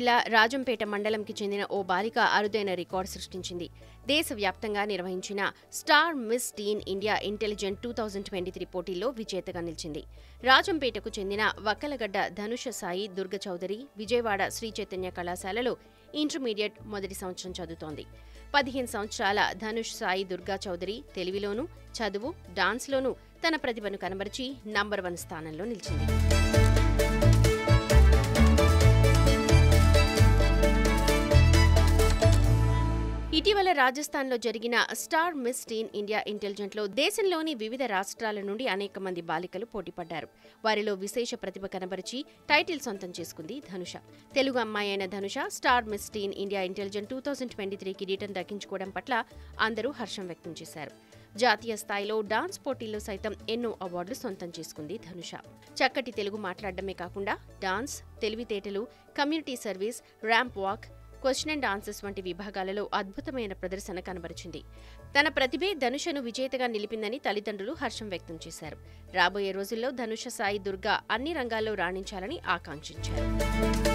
జిల్లా రాజంపేట మండలంకి చెందిన ఓ బాలిక అరుదైన రికార్డు సృష్టించింది దేశవ్యాప్తంగా నిర్వహించిన star miss teen India intelligent two thousand twenty three పోటీల్లో విజేతగా నిలిచింది రాజంపేటకు చెందిన వక్కలగడ్డ ధనుష సాయి దుర్గ చౌదరి విజయవాడ శ్రీ చైతన్య కళాశాలలో ఇంటర్మీడియట్ మొదటి సంవత్సరం చదువుతోంది పదిహేను సంవత్సరాల ధనుష్ సాయి దుర్గా చౌదరి తెలివిలోనూ చదువు డాన్స్లోనూ తన ప్రతిభను కనబరిచి నంబర్ వన్ స్థానంలో నిలిచింది ఇటీవల రాజస్థాన్లో జరిగిన స్టార్ మిస్ టీన్ ఇండియా ఇంటెలిజెంట్లో దేశంలోని వివిధ రాష్ట్రాల నుండి అనేక మంది బాలికలు పోటీపడ్డారు వారిలో విశేష ప్రతిభ కనబరిచి టైటిల్ సొంతం చేసుకుంది ధనుష తెలుగు అమ్మాయి అయిన Dhanusha star miss teen India intelligent two thousand twenty three కిరీటం దక్కించుకోవడం పట్ల అందరూ హర్షం వ్యక్తం చేశారు జాతీయ స్థాయిలో డాన్స్ పోటీల్లో సైతం ఎన్నో అవార్డులు సొంతం చేసుకుంది ధనుష చక్కటి తెలుగు మాట్లాడడమే కాకుండా డాన్స్ తెలివితేటలు community service ramp walk question and answers వంటి విభాగాలలో అద్భుతమైన ప్రదర్శన కనబరిచింది తన ప్రతిభే ధనుషను విజేతగా నిలిపిందని తల్లిదండ్రులు హర్షం వ్యక్తం చేశారు రాబోయే రోజుల్లో ధనుష సాయి దుర్గా అన్ని రంగాల్లో రాణించాలని ఆకాంక్షించారు